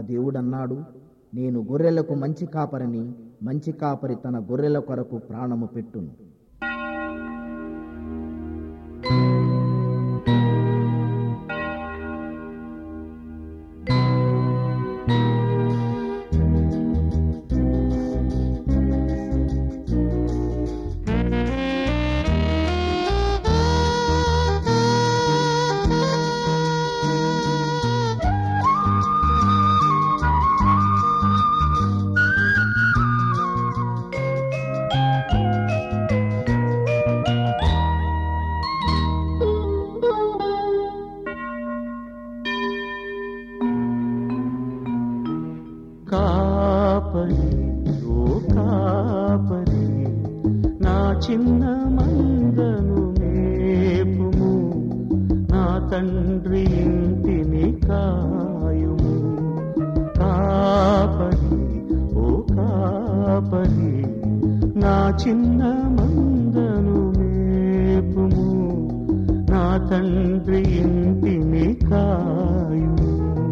దేవుడన్నాడు నేను గొర్రెలకు మంచి కాపరిని మంచి కాపరి తన గొర్రెల కొరకు ప్రాణము పెట్టును కాపరి ఓ కాపరి నా చిన్న మందను మేపుము నా తండ్రి ఇంటిని కాయుము కాపరి ఓ కాపరి నా చిన్న మందను మేపుము నా తండ్రి ఇంటిని కాయుము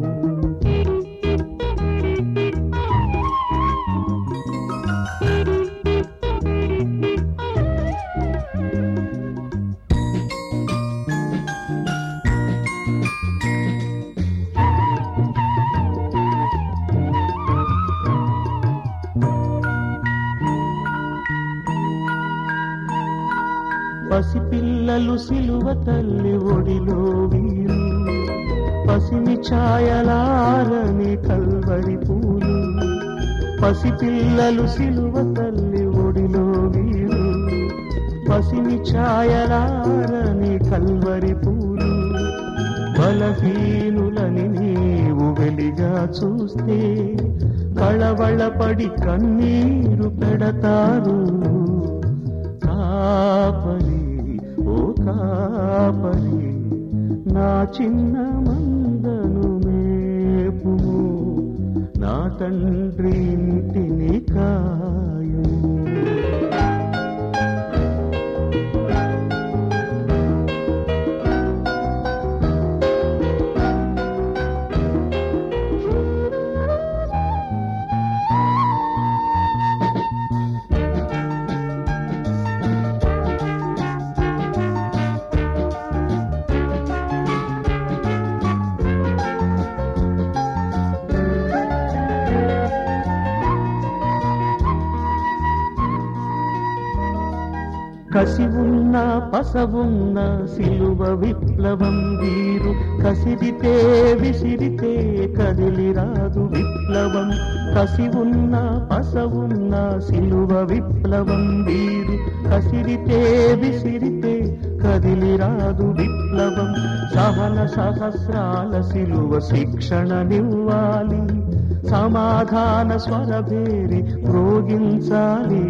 పసిపిల్లలు సిలువ తల్లి ఒడిలో వీరు పసిమి ఛాయలారని కల్వరి పూలు పసిపిల్లలు సిలువ తల్లి ఒడిలో వీరు పసిమి ఛాయలారని కల్వరి పూలు బలహీనులని నీవు వెలిగా చూస్తే కళవళపడి కన్నీరు పెడతారు కాపరి ఓ కాపరి నా చిన్న మందను మేపుము నా తండ్రి ఇంటిని కాయుము కసి ఉన్న పసవున్న సిలువ విప్లవం వీరు కసిరితే విసిరితే కదిలిరాదు విప్లవం కసి ఉన్న పసవున్న సిలువ విప్లవం వీరు కసిరితే విసిరితే కదిలిరాదు విప్లవం సహన సహస్రాల సిలువ శిక్షణనివ్వాలి సమాధాన స్వరభేరి మ్రోగించాలి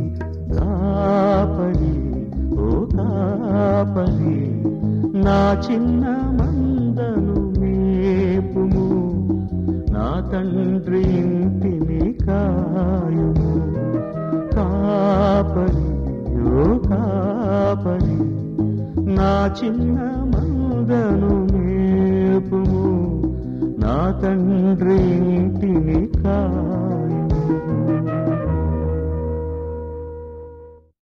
కాపరి ఓ కాపరి నా చిన్న మందను మేపుము నా తండ్రి ఇంటిని కాయుము కాపరి ఓ కాపరి నా చిన్న మందను మేపుము నా తండ్రి ఇంటిని కాయుము